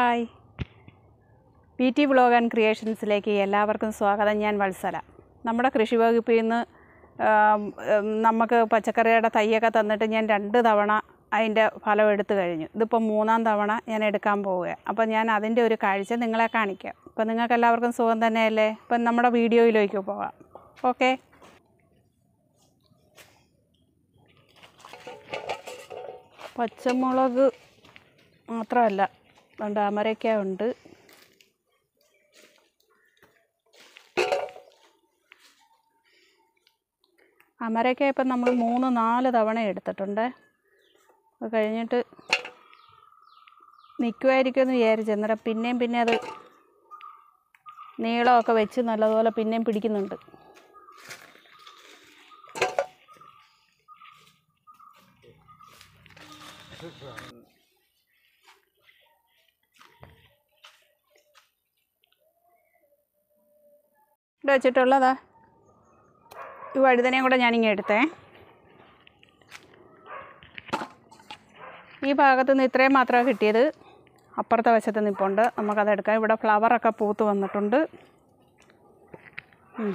Hi P T vlog and ക്രിയേഷൻസിലേക്ക് എല്ലാവർക്കും സ്വാഗതം ഞാൻ വത്സല നമ്മുടെ കൃഷി വകുപ്പിൽ നിന്ന് ആം, ഉം, നമുക്ക് പച്ചക്കറിയുടെ തൈയൊക്കെ തന്നിട്ട് ഞാൻ രണ്ട് തവണ അതിൻ്റെ ഫലം എടുത്തു കഴിഞ്ഞു ഇതിപ്പോൾ മൂന്നാം തവണ ഞാൻ എടുക്കാൻ പോവുകയാണ് അപ്പോൾ ഞാൻ അതിൻ്റെ ഒരു കാഴ്ച നിങ്ങളെ കാണിക്കാം അപ്പോൾ നിങ്ങൾക്ക് എല്ലാവർക്കും സുഖം തന്നെയല്ലേ അപ്പം നമ്മുടെ വീഡിയോയിലേക്ക് പോകാം ഓക്കെ പച്ചമുളക് മാത്രമല്ല അതുകൊണ്ട് അമരയ്ക്ക ഉണ്ട് അമരയ്ക്ക ഇപ്പം നമ്മൾ മൂന്ന് നാല് തവണ എടുത്തിട്ടുണ്ട് അത് കഴിഞ്ഞിട്ട് നിൽക്കുമായിരിക്കുമെന്ന് വിചാരിച്ചു അന്നേരം പിന്നെയും പിന്നെ അത് നീളമൊക്കെ വെച്ച് നല്ലതുപോലെ പിന്നെയും പിടിക്കുന്നുണ്ട് ഇവിടെ വെച്ചിട്ടുള്ളതാ ഈ വഴുതനയും കൂടെ ഞാനിങ്ങനെ എടുത്തേ ഈ ഭാഗത്ത് നിന്ന് ഇത്രയും മാത്രമേ കിട്ടിയത് അപ്പുറത്തെ വശത്ത് നിൽപ്പുണ്ട് നമുക്കത് എടുക്കാം ഇവിടെ ഫ്ലവറൊക്കെ പൂത്ത് വന്നിട്ടുണ്ട് ഉം.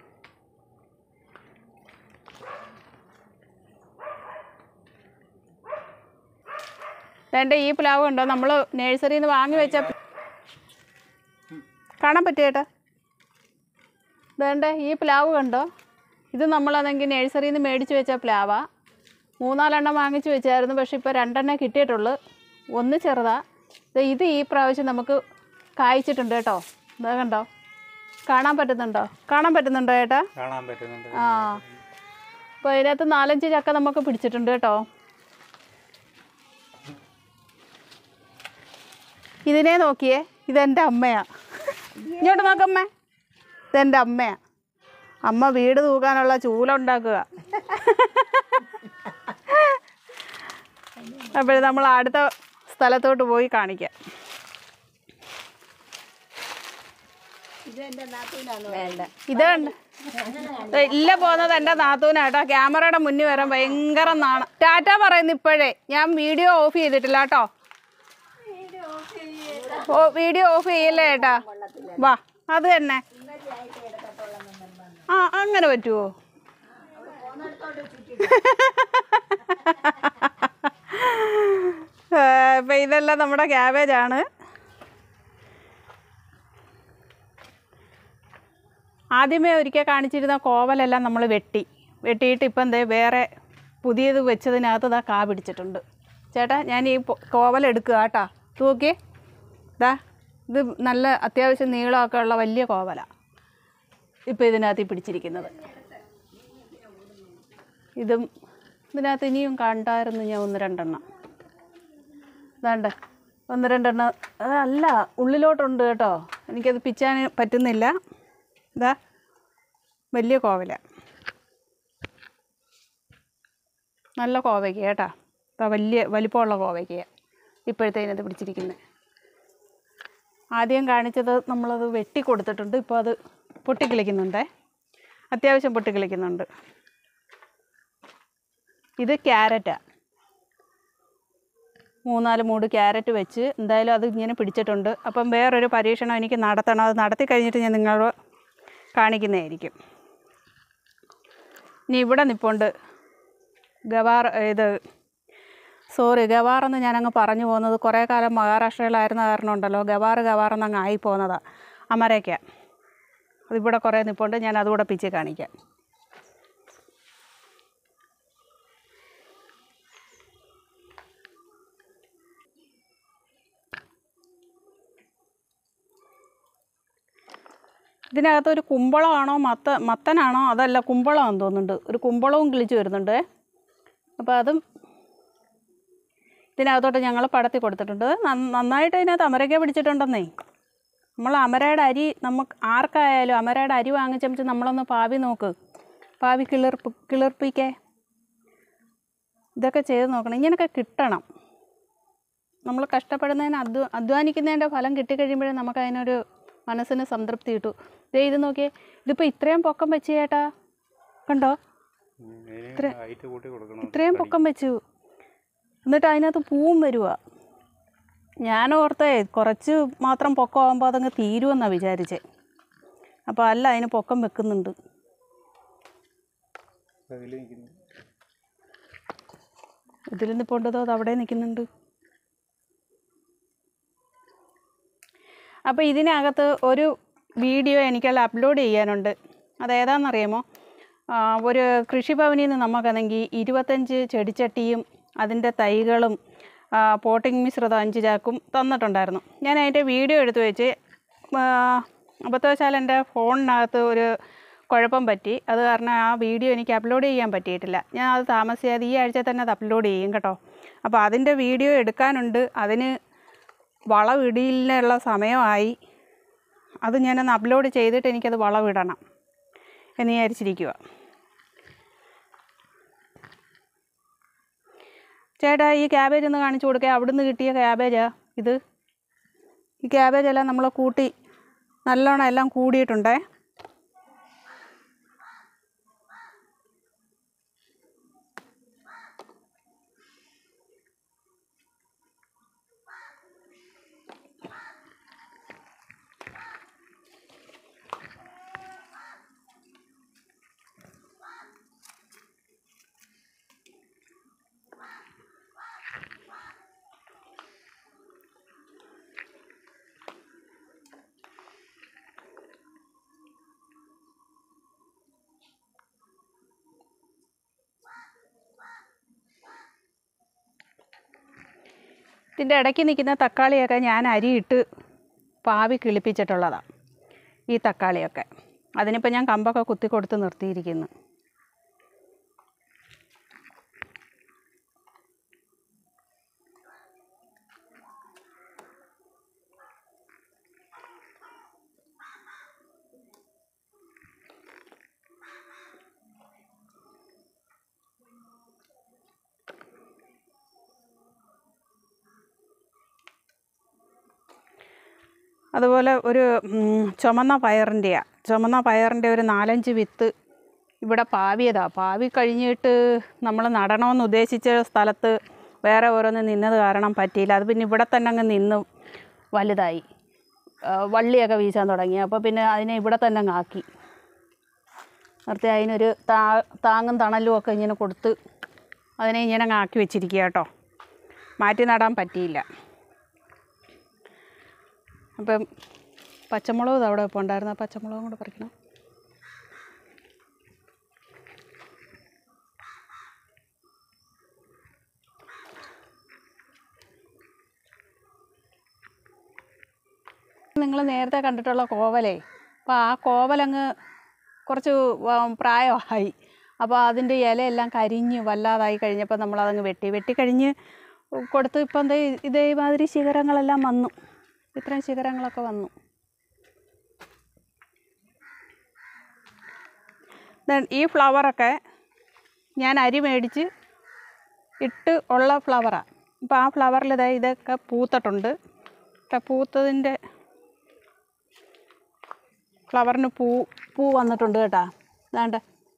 വേണ്ട ഈ പ്ലാവ് ഉണ്ടോ നമ്മൾ നേഴ്സറിയിൽ നിന്ന് വാങ്ങി വെച്ച കാണാൻ പറ്റിയേട്ടാ വേണ്ട ഈ പ്ലാവ് കണ്ടോ ഇത് നമ്മളതെങ്കിൽ നേഴ്സറിയിൽ നിന്ന് മേടിച്ച് വെച്ച പ്ലാവാ മൂന്നാലെണ്ണം വാങ്ങിച്ച് വെച്ചായിരുന്നു പക്ഷേ ഇപ്പോൾ രണ്ടെണ്ണേ കിട്ടിയിട്ടുള്ളൂ ഒന്ന് ചെറുതാ ദേ ഇത് ഈ പ്രാവശ്യം നമുക്ക് കായ്ച്ചിട്ടുണ്ട് കേട്ടോ ഇതാ കണ്ടോ കാണാൻ പറ്റുന്നുണ്ടോ കാണാൻ പറ്റുന്നുണ്ടോ ഏട്ടാ കാണാൻ പറ്റുന്നുണ്ട് ആ അപ്പോൾ അതിനകത്ത് നാലഞ്ച് ചക്ക നമുക്ക് പിടിച്ചിട്ടുണ്ട് കേട്ടോ ഇതിനെ നോക്കിയേ ഇതെൻ്റെ അമ്മയാ ഇങ്ങോട്ട് നോക്കമ്മേ ഇതെൻ്റെ അമ്മയാ അമ്മ വീട് തൂക്കാനുള്ള ചൂല ഉണ്ടാക്കുക അപ്പോൾ നമ്മൾ അടുത്ത സ്ഥലത്തോട്ട് പോയി കാണിക്കാം ഇത് കണ്ട് ഇല്ല പോകുന്നത് എൻ്റെ നാത്തൂനാട്ടോ ക്യാമറയുടെ മുന്നിൽ വരാൻ ഭയങ്കര നാണം ടാറ്റ പറയുന്നു ഇപ്പോഴേ ഞാൻ വീഡിയോ ഓഫ് ചെയ്തിട്ടില്ല കേട്ടോ ഓ വീഡിയോ ഓഫ് ചെയ്യല്ലേ ഏട്ടാ വാ അത് തന്നെ ആ അങ്ങനെ പറ്റുമോ ഇപ്പം ഇതെല്ലാം നമ്മുടെ ക്യാബേജാണ് ആദ്യമേ ഒരിക്കൽ കാണിച്ചിരുന്ന കോവലെല്ലാം നമ്മൾ വെട്ടി വെട്ടിയിട്ട് ഇപ്പം എന്തേ വേറെ പുതിയത് വെച്ചതിനകത്ത് ഇതാ കാ പിടിച്ചിട്ടുണ്ട് ചേട്ടാ ഞാൻ ഈ പൊ- കോവൽ എടുക്കുക കേട്ടാ തൂക്കി ഇതാ ഇത് നല്ല അത്യാവശ്യം നീളമൊക്കെ ഉള്ള വലിയ കോവലാണ് ഇപ്പോൾ ഇതിനകത്ത് ഈ പിടിച്ചിരിക്കുന്നത് ഇതും ഇതിനകത്ത് ഇനിയും കണ്ടായിരുന്നു ഞാൻ ഒന്ന് രണ്ടെണ്ണം ഇതാണ്ട് ഒന്ന് രണ്ടെണ്ണം അതല്ല ഉള്ളിലോട്ടുണ്ട് കേട്ടോ എനിക്കത് പിച്ചാൻ പറ്റുന്നില്ല ഇതാ വലിയ കോവല നല്ല കോവയ്ക്ക കേട്ടാ ഇതാ വലിയ വലിപ്പമുള്ള കോവയ്ക്ക ഇപ്പോഴത്തേനത് പിടിച്ചിരിക്കുന്നത് ആദ്യം കാണിച്ചത് നമ്മളത് വെട്ടി കൊടുത്തിട്ടുണ്ട് ഇപ്പോൾ അത് പൊട്ടിക്കിളിക്കുന്നുണ്ടേ അത്യാവശ്യം പൊട്ടിക്കിളിക്കുന്നുണ്ട് ഇത് ക്യാരറ്റാണ് മൂന്നാല് മൂട് ക്യാരറ്റ് വെച്ച് എന്തായാലും അത് ഇങ്ങനെ പിടിച്ചിട്ടുണ്ട് അപ്പം വേറൊരു പരീക്ഷണം എനിക്ക് നടത്തണം അത് നടത്തി കഴിഞ്ഞിട്ട് ഞാൻ നിങ്ങളോട് കാണിക്കുന്നതായിരിക്കും ഇനി ഇവിടെ നിൽപ്പുണ്ട് ഗവാർ ഇത് സോറി ഗവാർ എന്ന് ഞാനങ്ങ് പറഞ്ഞു പോകുന്നത് കുറേ കാലം മഹാരാഷ്ട്രയിലായിരുന്ന കാരണം ഉണ്ടല്ലോ ഗവാർ ഗവാർ എന്നങ്ങ് ആയി പോകുന്നതാണ് അമരയ്ക്ക അതിവിടെ കുറേ നിൽപ്പുണ്ട് ഞാൻ അതുകൂടെ പിച്ച് കാണിക്കാം ഇതിനകത്ത് ഒരു കുമ്പളമാണോ മത്ത മത്തനാണോ അതല്ല കുമ്പളമാണെന്ന് തോന്നുന്നുണ്ട് ഒരു കുമ്പളവും കിളിച്ച് വരുന്നുണ്ട് അപ്പോൾ അതും ഇതിനകത്തോട്ട് ഞങ്ങൾ പടത്തി കൊടുത്തിട്ടുണ്ട് നന്ന- നന്നായിട്ട് ഇതിനകത്ത് അമരയ്ക്ക പിടിച്ചിട്ടുണ്ടെന്നേ നമ്മൾ അമരയുടെ അരി നമുക്ക് ആർക്കായാലും അമരയുടെ അരി വാങ്ങിച്ചമിച്ച് നമ്മളൊന്ന് പാവി നോക്ക് പാവി കിളിർപ്പ് കിളിർപ്പിക്കേ ഇതൊക്കെ ചെയ്ത് നോക്കണം ഇങ്ങനെയൊക്കെ കിട്ടണം നമ്മൾ കഷ്ടപ്പെടുന്നതിന് അധ്വ അധ്വാനിക്കുന്നതിൻ്റെ ഫലം കിട്ടിക്കഴിയുമ്പോഴേ നമുക്ക് അതിനൊരു മനസ്സിന് സംതൃപ്തി കിട്ടൂ ദേ ഇത് നോക്കിയേ ഇതിപ്പോൾ ഇത്രയും പൊക്കം വെച്ച് ചേട്ടാ കണ്ടോ ഹൈറ്റ് കൂട്ടി കൊടുക്കണം ഇത്രയും പൊക്കം വെച്ചു എന്നിട്ട് അതിനകത്ത് പൂവും വരുക ഞാൻ ഓർത്തേ കുറച്ച് മാത്രം പൊക്കം ആകുമ്പോൾ അതങ്ങ് തീരുമെന്നാണ് വിചാരിച്ചേ അപ്പോൾ അല്ല അതിന് പൊക്കം വെക്കുന്നുണ്ട് അതിൽ നിൽക്കുന്നു ഇതിൽ നിൽപ്പുണ്ടതോ അത് അവിടെ നിൽക്കുന്നുണ്ട് അപ്പോൾ ഇതിനകത്ത് ഒരു വീഡിയോ എനിക്കല്ല അപ്ലോഡ് ചെയ്യാനുണ്ട് അതേതാണെന്നറിയാമോ ആ, ഒരു കൃഷിഭവനിൽ നിന്ന് നമുക്കാണെങ്കിൽ ഇരുപത്തഞ്ച് ചെടിച്ചട്ടിയും അതിൻ്റെ തൈകളും ആ, പോട്ടിംഗ് മിശ്രിതം അഞ്ച് ചാക്കും തന്നിട്ടുണ്ടായിരുന്നു ഞാൻ അതിൻ്റെ വീഡിയോ എടുത്ത് വെച്ച് ആ, അബദ്ധവശാൽ എൻ്റെ ഫോണിനകത്ത് ഒരു കുഴപ്പം പറ്റി അത് കാരണം ആ വീഡിയോ എനിക്ക് അപ്ലോഡ് ചെയ്യാൻ പറ്റിയിട്ടില്ല ഞാൻ അത് താമസിയാതെ ഈ ആഴ്ച തന്നെ അത് അപ്ലോഡ് ചെയ്യും കേട്ടോ അപ്പോൾ അതിൻ്റെ വീഡിയോ എടുക്കാനുണ്ട് അതിന് വളവിടിയിലുള്ള സമയമായി അത് ഞാനൊന്ന് അപ്ലോഡ് ചെയ്തിട്ട് എനിക്കത് വളവിടണം എന്ന് വിചാരിച്ചിരിക്കുക ചേട്ടാ ഈ ക്യാബേജ് ഒന്ന് കാണിച്ചു കൊടുക്കുക അവിടുന്ന് കിട്ടിയ ക്യാബേജാ ഇത് ഈ ക്യാബേജ് എല്ലാം നമ്മൾ കൂട്ടി നല്ലോണം എല്ലാം കൂടിയിട്ടുണ്ടേ ഇതിൻ്റെ ഇടയ്ക്ക് നിൽക്കുന്ന തക്കാളിയൊക്കെ ഞാൻ അരിയിട്ട് പാവി കിളിപ്പിച്ചിട്ടുള്ളതാണ് ഈ തക്കാളിയൊക്കെ അതിനിപ്പോൾ ഞാൻ കമ്പൊക്കെ കുത്തി കൊടുത്ത് നിർത്തിയിരിക്കുന്നു അതുപോലെ ഒരു ഉം, ചുമന്ന പയറിൻ്റെയാണ് ചുമന്ന പയറിൻ്റെ ഒരു നാലഞ്ച് വിത്ത് ഇവിടെ പാവിയതാണ് പാവി കഴിഞ്ഞിട്ട് നമ്മൾ നടണമെന്ന് ഉദ്ദേശിച്ച സ്ഥലത്ത് വേറെ ഓരോന്ന് നിന്നത് കാരണം പറ്റിയില്ല അത് പിന്നെ ഇവിടെ തന്നെ അങ്ങ് നിന്ന് വലുതായി ആ, വള്ളിയൊക്കെ വീശാൻ തുടങ്ങി അപ്പോൾ പിന്നെ അതിനെ ഇവിടെ തന്നെ അങ്ങ് ആക്കി നിർത്തി അതിനൊരു താ താങ്ങും തണലും ഒക്കെ ഇങ്ങനെ കൊടുത്ത് അതിനെ ഇങ്ങനെ അങ്ങ് ആക്കി വെച്ചിരിക്കുക കേട്ടോ മാറ്റി നടാൻ പറ്റിയില്ല അപ്പം പച്ചമുളക് ഇത് അവിടെ ഇപ്പോൾ ഉണ്ടായിരുന്നു ആ പച്ചമുളകും കൂടെ പറിക്കണം നിങ്ങൾ നേരത്തെ കണ്ടിട്ടുള്ള കോവലേ അപ്പോൾ ആ കോവലങ്ങ് കുറച്ച് വ- പ്രായമായി അപ്പോൾ അതിൻ്റെ ഇലയെല്ലാം കരിഞ്ഞ് വല്ലാതായി കഴിഞ്ഞപ്പോൾ നമ്മളതങ്ങ് വെട്ടി വെട്ടിക്കഴിഞ്ഞ് കൊടുത്ത് ഇപ്പം എന്താ ഇതേമാതിരി ശിഖരങ്ങളെല്ലാം വന്നു ഇത്രയും ശിഖരങ്ങളൊക്കെ വന്നു Then ഈ ഫ്ലവറൊക്കെ ഞാൻ അരി മേടിച്ച് ഇട്ട് ഉള്ള ഫ്ലവറാണ് അപ്പോൾ ആ ഫ്ലവറിൽ ഇതാ ഇതൊക്കെ പൂത്തിട്ടുണ്ട് ഇപ്പം പൂത്തതിൻ്റെ ഫ്ലവറിന് പൂ പൂ വന്നിട്ടുണ്ട് കേട്ടാ വേണ്ട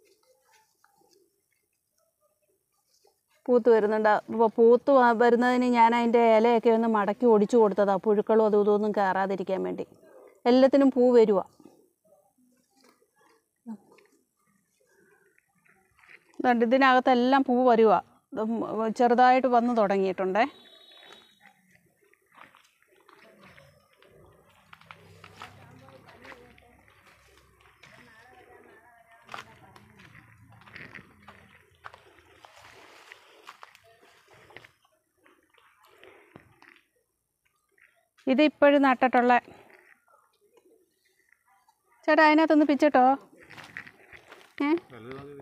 പൂത്ത് വരുന്നുണ്ട് അപ്പോൾ പൂത്ത് വ- വരുന്നതിന് ഞാൻ അതിൻ്റെ ഇലയൊക്കെ ഒന്ന് മടക്കി ഒടിച്ചു കൊടുത്തതാണ് പുഴുക്കളും അതും ഇതൊന്നും കയറാതിരിക്കാൻ വേണ്ടി എല്ലാത്തിനും പൂ വരുക ഇതിനകത്തെല്ലാം പൂ വരുക ചെറുതായിട്ട് വന്ന് തുടങ്ങിയിട്ടുണ്ടേ ഇത് ഇപ്പോഴും നട്ടിട്ടുള്ള ചേട്ടാ അതിനകത്തൊന്ന് പിച്ചിട്ടോ ഏ വലുത് മതി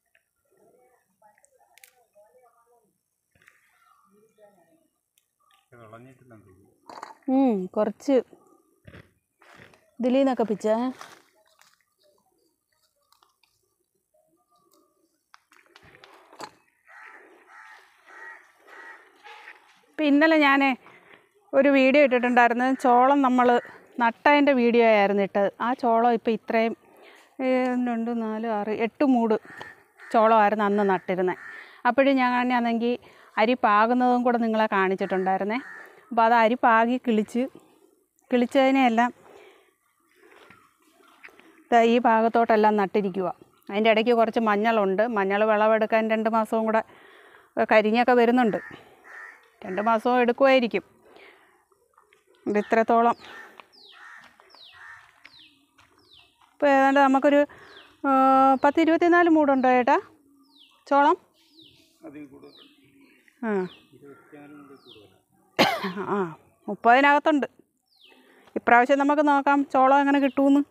ഇത് വിളഞ്ഞിട്ടില്ലെന്ന് തോന്നുന്നു ഉം, കുറച്ച് ഇതിൽ നിന്നൊക്കെ പിച്ചേ ഇപ്പം ഇന്നലെ ഞാൻ ഒരു വീഡിയോ ഇട്ടിട്ടുണ്ടായിരുന്നു ചോളം നമ്മൾ നട്ടതിൻ്റെ വീഡിയോ ആയിരുന്നു ഇട്ടത് ആ ചോളം ഇപ്പോൾ ഇത്രയും ഏ, രണ്ട് നാല് ആറ് എട്ട് മൂട് ചോളമായിരുന്നു അന്ന് നട്ടിരുന്നത് അപ്പോഴും ഞാൻ ആണെങ്കിൽ അരി പാകുന്നതും കൂടെ നിങ്ങളെ കാണിച്ചിട്ടുണ്ടായിരുന്നേ അപ്പോൾ അത് അരി പാകി കിളിച്ച് കിളിച്ചതിനെയെല്ലാം ദാ ഈ ഭാഗത്തോട്ടെല്ലാം നട്ടിരിക്കുക അതിൻ്റെ ഇടയ്ക്ക് കുറച്ച് മഞ്ഞളുണ്ട് മഞ്ഞൾ വിളവെടുക്കാൻ രണ്ട് മാസവും കൂടെ കരിഞ്ഞൊക്കെ വരുന്നുണ്ട് രണ്ട് മാസവും എടുക്കുമായിരിക്കും ഇത് ഇത്രത്തോളം ഇപ്പോൾ ഏതാണ്ട് നമുക്കൊരു ആ, പത്ത് ഇരുപത്തിനാല് മൂടുണ്ടോ ചേട്ടാ ചോളം അതിൽ കൂടുതൽ ആ ഇരുപത്തിനാലിൻ്റെ കൂടുതലാണ് ആ മുപ്പതിനകത്തുണ്ട് ഇപ്രാവശ്യം നമുക്ക് നോക്കാം ചോളം എങ്ങനെ കിട്ടുമെന്ന്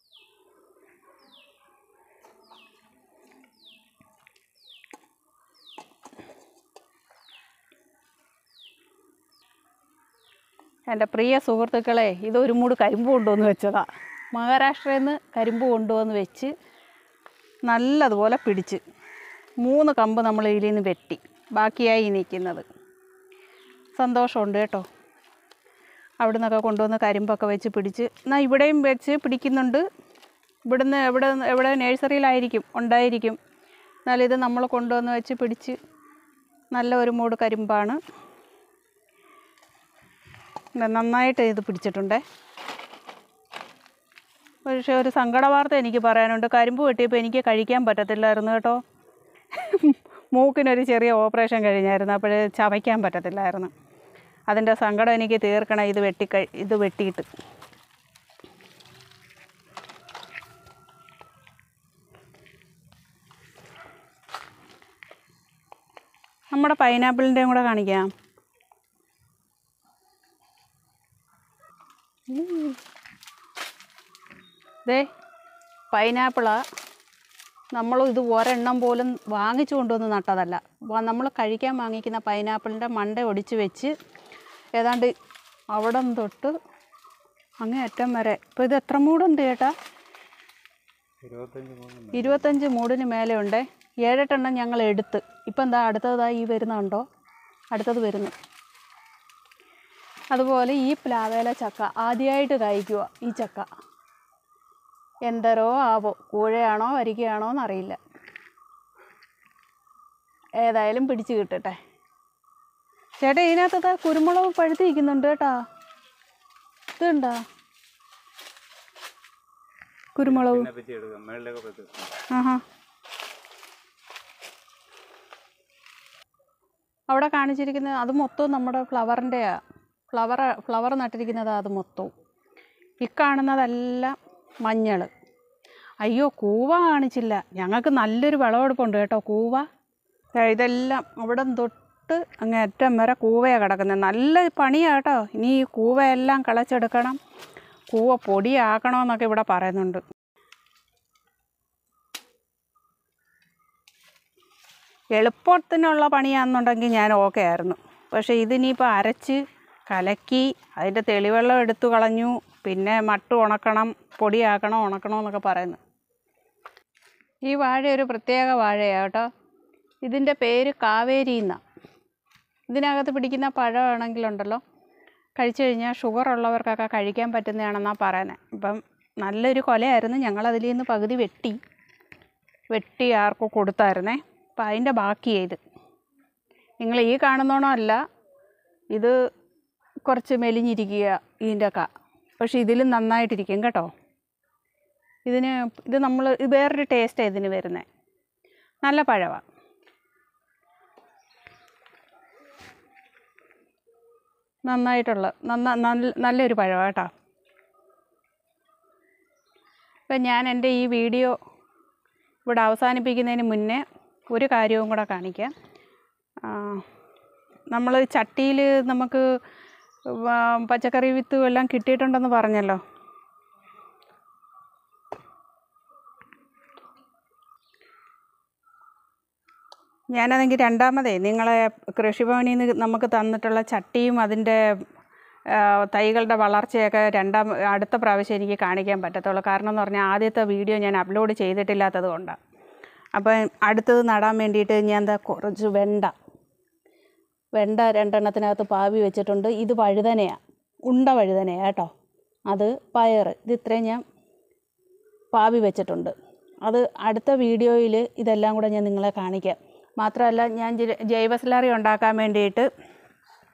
എൻ്റെ പ്രിയ സുഹൃത്തുക്കളെ ഇതൊരു മൂട് കരിമ്പ് കൊണ്ടുവന്ന് വെച്ചതാ മഹാരാഷ്ട്രയിൽ നിന്ന് കരിമ്പ് കൊണ്ടുവന്ന് വെച്ച് നല്ലതുപോലെ പിടിച്ച് മൂന്ന് കമ്പ് നമ്മൾ ഇതിൽ നിന്ന് വെട്ടി ബാക്കിയായി നിൽക്കുന്നത് സന്തോഷമുണ്ട് കേട്ടോ അവിടെ നിന്നൊക്കെ കൊണ്ടുവന്ന് കരിമ്പൊക്കെ വെച്ച് പിടിച്ച് എന്നാൽ ഇവിടെയും വെച്ച് പിടിക്കുന്നുണ്ട് ഇവിടുന്ന് എവിടെ എവിടെ നഴ്സറിയിലായിരിക്കും ഉണ്ടായിരിക്കും എന്നാലും ഇത് നമ്മൾ കൊണ്ടുവന്ന് വെച്ച് പിടിച്ച് നല്ല ഒരു മൂട് കരിമ്പാണ് ഇത് നന്നായിട്ട് ഇത് പിടിച്ചിട്ടുണ്ടേ പക്ഷേ ഒരു സങ്കട വാർത്ത എനിക്ക് പറയാനുണ്ട് കരിമ്പ് വെട്ടിയപ്പോൾ എനിക്ക് കഴിക്കാൻ പറ്റത്തില്ലായിരുന്നു കേട്ടോ മൂക്കിനൊരു ചെറിയ ഓപ്പറേഷൻ കഴിഞ്ഞായിരുന്നു അപ്പോൾ ചവയ്ക്കാൻ പറ്റത്തില്ലായിരുന്നു അതിൻ്റെ സങ്കടം എനിക്ക് തീർക്കണം ഇത് വെട്ടിക്കഴി ഇത് വെട്ടിയിട്ട് നമ്മുടെ പൈനാപ്പിളിൻ്റെയും കൂടെ കാണിക്കാം ദേ പൈനാപ്പിളാ നമ്മൾ ഇത് ഒരെണ്ണം പോലും വാങ്ങിച്ചു കൊണ്ടുവന്ന് നട്ടതല്ല നമ്മൾ കഴിക്കാൻ വാങ്ങിക്കുന്ന പൈനാപ്പിളിൻ്റെ മണ്ട ഒടിച്ച് വെച്ച് ഏതാണ്ട് അവിടം തൊട്ട് അങ്ങേ അറ്റം വരെ ഇപ്പോൾ ഇത് എത്ര മൂടുണ്ട് ചേട്ടാ ഇരുപത്തഞ്ച് മൂന്ന് ഇരുപത്തഞ്ച് മൂടിന് മേലെ ഉണ്ട് ഏഴെട്ടെണ്ണം ഞങ്ങൾ എടുത്ത് ഇപ്പം എന്താ അടുത്തതാ ഈ വരുന്നുണ്ടോ അടുത്തത് വരുന്നു അതുപോലെ ഈ പ്ലാവേല ചക്ക ആദ്യമായിട്ട് കായ്ക്കുക ഈ ചക്ക എന്തരോ ആവോ കൂഴയാണോ വരികയാണോ എന്നറിയില്ല ഏതായാലും പിടിച്ച് കിട്ടട്ടെ ചേട്ടാ ഇതിനകത്തത് കുരുമുളക് പഴുത്തിരിക്കുന്നുണ്ട് കേട്ടാ ഇതുണ്ടാ കുരുമുളക് പിന്നെ പറ്റി എടുക്കാം മേളിലൊക്കെ പറ്റി ആഹാ അവിടെ കാണിച്ചിരിക്കുന്നത് അത് മൊത്തവും നമ്മുടെ ഫ്ലവറിൻ്റെയാ ഫ്ലവർ ഫ്ലവർ നട്ടിരിക്കുന്നത് അത് മൊത്തവും ഈ കാണുന്നതെല്ലാം മഞ്ഞൾ അയ്യോ കൂവ കാണിച്ചില്ല ഞങ്ങൾക്ക് നല്ലൊരു വിളവെടുപ്പുണ്ട് കേട്ടോ കൂവ ദേ ഇതെല്ലാം അവിടെ തൊട്ട് അങ്ങ് അറ്റം വരെ കൂവയാണ് കിടക്കുന്നത് നല്ല പണിയാണ് കേട്ടോ ഇനി ഈ കൂവയെല്ലാം കിളച്ചെടുക്കണം കൂവ പൊടിയാക്കണമെന്നൊക്കെ ഇവിടെ പറയുന്നുണ്ട് എളുപ്പത്തിനുള്ള പണിയാണെന്നുണ്ടെങ്കിൽ ഞാൻ ഓക്കെ ആയിരുന്നു പക്ഷേ ഇതിനിപ്പോൾ അരച്ച് കലക്കി അതിൻ്റെ തെളിവെള്ളം എടുത്തു കളഞ്ഞു പിന്നെ മട്ട് ഉണക്കണം പൊടിയാക്കണം ഉണക്കണം എന്നൊക്കെ പറയുന്നു ഈ വാഴ ഒരു പ്രത്യേക വാഴയാണ് കേട്ടോ ഇതിൻ്റെ പേര് കാവേരി എന്നാണ് ഇതിനകത്ത് പിടിക്കുന്ന പഴമാണെങ്കിലുണ്ടല്ലോ കഴിച്ചു കഴിഞ്ഞാൽ ഷുഗർ ഉള്ളവർക്കൊക്കെ കഴിക്കാൻ പറ്റുന്നതാണെന്നാണ് പറയുന്നത് അപ്പം നല്ലൊരു കൊലയായിരുന്നു ഞങ്ങളതിൽ നിന്ന് പകുതി വെട്ടി വെട്ടി ആർക്കും കൊടുത്തായിരുന്നേ അപ്പം അതിൻ്റെ ബാക്കിയാണ് ഇത് നിങ്ങൾ ഈ കാണുന്നോണോ അല്ല ഇത് കുറച്ച് മെലിഞ്ഞിരിക്കുക ഇതിൻ്റെ ഒക്കെ പക്ഷേ ഇതിലും നന്നായിട്ടിരിക്കും കേട്ടോ ഇതിന് ഇത് നമ്മൾ ഇത് വേറൊരു ടേസ്റ്റാണ് ഇതിന് വരുന്നത് നല്ല പഴമാണ് നന്നായിട്ടുള്ള നന്ന നല്ല നല്ലൊരു പഴമാണ് കേട്ടോ ഇപ്പം ഞാൻ എൻ്റെ ഈ വീഡിയോ ഇവിടെ അവസാനിപ്പിക്കുന്നതിന് മുന്നേ ഒരു കാര്യവും കൂടെ കാണിക്കാം നമ്മൾ ചട്ടിയിൽ നമുക്ക് വ- പച്ചക്കറി വിത്ത് എല്ലാം കിട്ടിയിട്ടുണ്ടെന്ന് പറഞ്ഞല്ലോ ഞാനതെങ്കിൽ രണ്ടാമതേ നിങ്ങളെ കൃഷിഭവനിൽ നിന്ന് നമുക്ക് തന്നിട്ടുള്ള ചട്ടിയും അതിൻ്റെ ആ, തൈകളുടെ വളർച്ചയൊക്കെ രണ്ടാം അടുത്ത പ്രാവശ്യം എനിക്ക് കാണിക്കാൻ പറ്റത്തുള്ളൂ കാരണം എന്ന് പറഞ്ഞാൽ ആദ്യത്തെ വീഡിയോ ഞാൻ അപ്ലോഡ് ചെയ്തിട്ടില്ലാത്തത് കൊണ്ടാണ് അപ്പം അടുത്തത് നടാൻ വേണ്ടിയിട്ട് ഞാൻ എന്താ കുറച്ച് വെണ്ട വെണ്ട രണ്ടെണ്ണത്തിനകത്ത് പാവി വെച്ചിട്ടുണ്ട് ഇത് വഴുതനയാണ് ഉണ്ട വഴുതനയാണ് കേട്ടോ അത് പയർ ഇത് ഇത്രയും ഞാൻ പാവി വെച്ചിട്ടുണ്ട് അത് അടുത്ത വീഡിയോയിൽ ഇതെല്ലാം കൂടെ ഞാൻ നിങ്ങളെ കാണിക്കാം മാത്രമല്ല ഞാൻ ജൈ- ജൈവ സ്ലറി ഉണ്ടാക്കാൻ വേണ്ടിയിട്ട്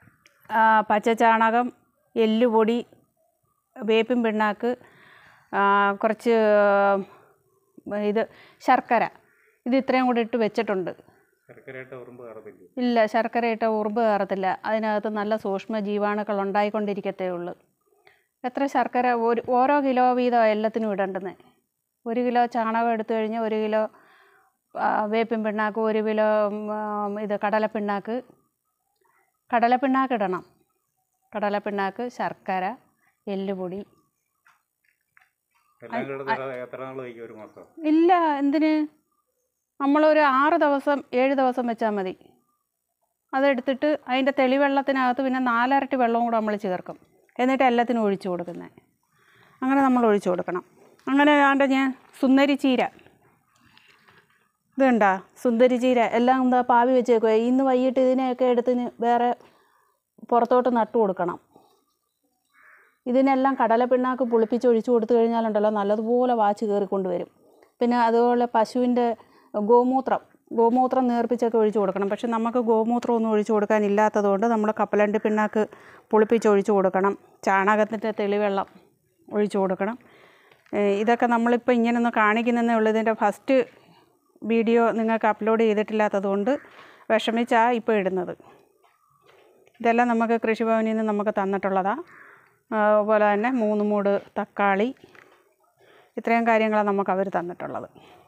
ആ, പച്ചച്ചാണകം എല്ലുപൊടി വേപ്പിൻ പിണ്ണാക്ക് ആ, കുറച്ച് ഇത് ശർക്കര ഇത് ഇത്രയും കൂടി ഇട്ട് വെച്ചിട്ടുണ്ട് ശർക്കരയായിട്ട് ഉറുമ്പ് കയറത്തില്ലേ ഇല്ല ശർക്കര ഇട്ട ഉറുമ്പ് കയറത്തില്ല അതിനകത്ത് നല്ല സൂക്ഷ്മ ജീവാണുക്കൾ ഉണ്ടായിക്കൊണ്ടിരിക്കത്തേ ഉള്ളൂ എത്ര ശർക്കര ഒരു ഓരോ കിലോ വീതം എല്ലാത്തിനും ഇടേണ്ടുന്നത് ഒരു കിലോ ചാണകം എടുത്തു കഴിഞ്ഞാൽ ഒരു കിലോ ആ, വേപ്പിൻ പിണ്ണാക്ക് ഒരു കിലോ ഉം, ആ, ഇത് കടലപ്പിണ്ണാക്ക് കടലപ്പിണ്ണാക്ക് ഇടണം കടലപ്പിണ്ണാക്ക് ശർക്കര എല്ലുപൊടി എല്ലാം കൂടെ എത്ര നാൾ വയ്ക്കും ഒരു മാസം ഇല്ല എന്തിന് നമ്മളൊരു ആറ് ദിവസം ഏഴ് ദിവസം വെച്ചാൽ മതി അതെടുത്തിട്ട് അതിൻ്റെ തെളിവെള്ളത്തിനകത്ത് പിന്നെ നാലരട്ടി വെള്ളവും കൂടെ നമ്മൾ ചേർക്കും എന്നിട്ട് എല്ലാത്തിനും ഒഴിച്ചു കൊടുക്കുന്നത് അങ്ങനെ നമ്മൾ ഒഴിച്ചു കൊടുക്കണം അങ്ങനെ ആണ്ട് ഞാൻ സുന്ദരി ചീര ഇതുണ്ടാ സുന്ദരി ചീര എല്ലാം എന്താ പാവി വെച്ചേക്കുക ഇന്ന് വൈകിട്ട് ഇതിനെയൊക്കെ എടുത്തിന് വേറെ പുറത്തോട്ട് നട്ടു കൊടുക്കണം ഇതിനെല്ലാം കടലപ്പിണ്ണാക്ക് പുളിപ്പിച്ച് ഒഴിച്ചു കൊടുത്തു കഴിഞ്ഞാലുണ്ടല്ലോ നല്ലതുപോലെ വാച്ച് കയറിക്കൊണ്ട് വരും പിന്നെ അതുപോലെ പശുവിൻ്റെ ഗോമൂത്രം ഗോമൂത്രം നേർപ്പിച്ചൊക്കെ ഒഴിച്ചു കൊടുക്കണം പക്ഷെ നമുക്ക് ഗോമൂത്രം ഒന്നും ഒഴിച്ചു കൊടുക്കാനില്ലാത്തത് കൊണ്ട് നമ്മൾ കപ്പലണ്ടി പിണ്ണാക്ക് പുളിപ്പിച്ച് ഒഴിച്ചു കൊടുക്കണം ചാണകത്തിൻ്റെ തെളിവെള്ളം ഒഴിച്ചു കൊടുക്കണം ഏഹ് ഇതൊക്കെ നമ്മളിപ്പോൾ ഇങ്ങനെ ഒന്ന് കാണിക്കുന്നതേ ഉള്ളൂ ഇതിൻ്റെ ഫസ്റ്റ് വീഡിയോ നിങ്ങൾക്ക് അപ്ലോഡ് ചെയ്തിട്ടില്ലാത്തത് കൊണ്ട് വിഷമിച്ചാണ് ഇപ്പോൾ ഇടുന്നത് ഇതെല്ലാം നമുക്ക് കൃഷിഭവനിൽ നിന്ന് നമുക്ക് തന്നിട്ടുള്ളതാണ് അതുപോലെ തന്നെ മൂന്ന് മൂട് തക്കാളി ഇത്രയും കാര്യങ്ങളാണ് നമുക്ക് അവർ തന്നിട്ടുള്ളത്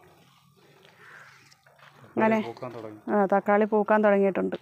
അങ്ങനെ പൂക്കാൻ തുടങ്ങി ആ, തക്കാളി പൂക്കാൻ തുടങ്ങിയിട്ടുണ്ട്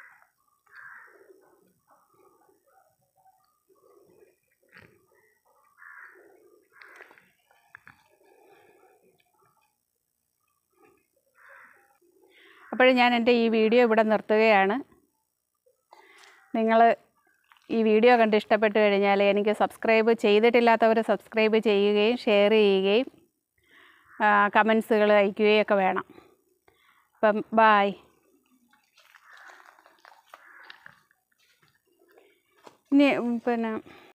അപ്പോൾ ഞാൻ എൻ്റെ ഈ വീഡിയോ ഇവിടെ നിർത്തുകയാണ് നിങ്ങൾ ഈ വീഡിയോ കണ്ട് ഇഷ്ടപ്പെട്ട് കഴിഞ്ഞാൽ എനിക്ക് സബ്സ്ക്രൈബ് ചെയ്തിട്ടില്ലാത്തവർ സബ്സ്ക്രൈബ് ചെയ്യുകയും ഷെയർ ചെയ്യുകയും കമൻസുകൾ അയക്കുകയും ഒക്കെ വേണം അപ്പം ബായ് ഇനി ഉം, പിന്നെ